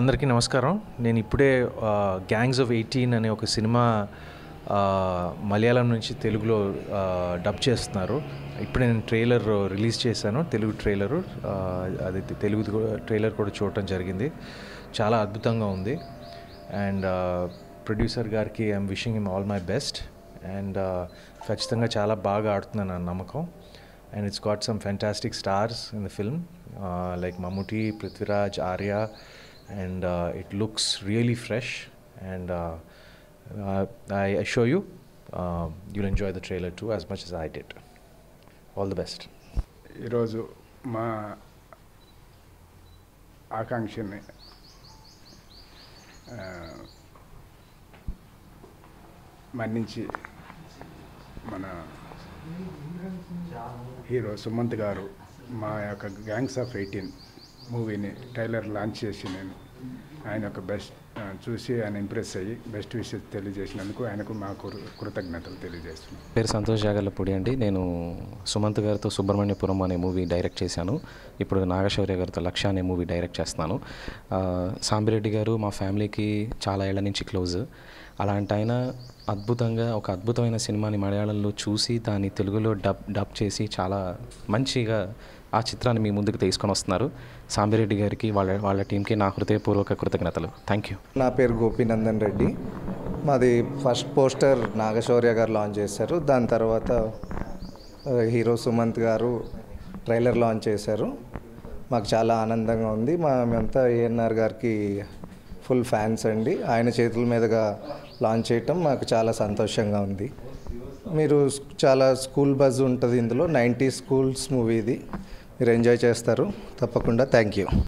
అందరికీ నమస్కారం నేను ఇప్పుడే గ్యాంగ్స్ ఆఫ్ ఎయిటీన్ అనే ఒక సినిమా ఆ, మలయాళం నుంచి తెలుగులో ఆ, డబ్ చేస్తున్నారు ఇప్పుడే నేను ట్రైలర్ రిలీజ్ చేశాను తెలుగు ట్రైలరు ఆ, అది తెలుగు ట్రైలర్ కూడా చూడటం జరిగింది చాలా అద్భుతంగా ఉంది అండ్ ప్రొడ్యూసర్ గారికి I'm wishing him all my best and ఖచ్చితంగా చాలా బాగా ఆడుతున్నాను నా నమ్మకం and it's got some fantastic stars in the film uh, like Mammootty, Prithviraj, Arya, and uh, it looks really fresh. And uh, uh, I assure you, uh, you'll enjoy the trailer too as much as I did. All the best. ఈరోజు మా ఆకాంక్షని ఆ, మన్నించి మన hero Sumanth గారు మా యొక్క gangs of eighteen మూవీని trailer launch చేసి నేను ఆయన యొక్క బెస్ట్ ఆ, చూసి ఆయన ఇంప్రెస్ అయ్యి బెస్ట్ విషయం తెలియజేసినందుకు ఆయనకు మా కృ- కృతజ్ఞతలు తెలియజేస్తున్నాను పేరు సంతోష్ జాగర్లపూడి అండి నేను సుమంత్ గారితో సుబ్రహ్మణ్యపురం అనే మూవీ డైరెక్ట్ చేశాను ఇప్పుడు నాగశౌర్య గారితో లక్ష్య అనే మూవీ డైరెక్ట్ చేస్తున్నాను ఆ, సాంబిరెడ్డి గారు మా ఫ్యామిలీకి చాలా ఏళ్ల నుంచి క్లోజ్ అలాంటి ఆయన అద్భుతంగా ఒక అద్భుతమైన సినిమాని మలయాళంలో చూసి దాన్ని తెలుగులో డబ్ డబ్ చేసి చాలా మంచిగా ఆ చిత్రాన్ని మీ ముందుకు తీసుకొని వస్తున్నారు సాంబిరెడ్డి గారికి వాళ్ళ వాళ్ళ టీంకి నా హృదయపూర్వక కృతజ్ఞతలు థ్యాంక్ యూ నా పేరు గోపీనందన్ రెడ్డి మాది ఫస్ట్ పోస్టర్ నాగశౌర్య గారు లాంచ్ చేశారు దాని తర్వాత ఆ, హీరో సుమంత్ గారు ట్రైలర్ లాంచ్ చేశారు మాకు చాలా ఆనందంగా ఉంది మా మేమంతా ఏఎన్ఆర్ గారికి ఫుల్ ఫ్యాన్స్ అండి ఆయన చేతుల మీదుగా లాంచ్ చేయటం మాకు చాలా సంతోషంగా ఉంది మీరు స్- చాలా స్కూల్ బజ్ ఉంటుంది ఇందులో నైంటీ స్కూల్స్ మూవీ ఇది మీరు ఎంజాయ్ చేస్తారు తప్పకుండా థ్యాంక్ యూ